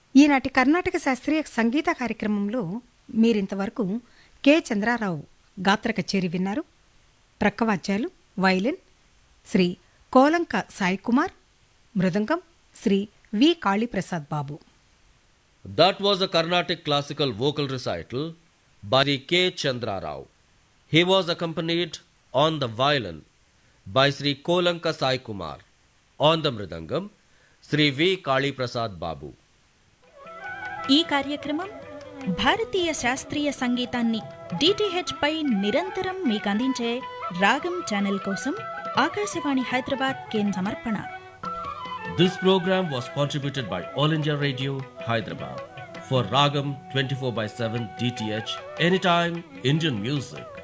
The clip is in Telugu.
ఈనాటి కర్ణాటక శాస్త్రీయ సంగీత కార్యక్రమంలో మీరింతవరకు కె చంద్రారావు గాత్ర కచేరి విన్నారు ప్రక్కవాద్యాలు violin Shri Kolanka Sai Kumar mridangam Shri V Kaliprasad Babu That was a Carnatic classical vocal recital by the K. Chandra Rao. He was accompanied on the violin by Sri Kolanka Sai Kumar, on the mridangam Sri V. Kali Prasad Babu. ఈ కార్యక్రమం భారతీయ శాస్త్రీయ సంగీతాన్ని డిటిహెచ్ పై నిరంతరం మీకు అందించే రాగం ఛానల్ కోసం ఆకాశవాణి హైదరాబాద్ కేంద్ర సమర్పణ This program was contributed by All India Radio, Hyderabad. For Ragam 24 by 7 DTH, anytime Indian music.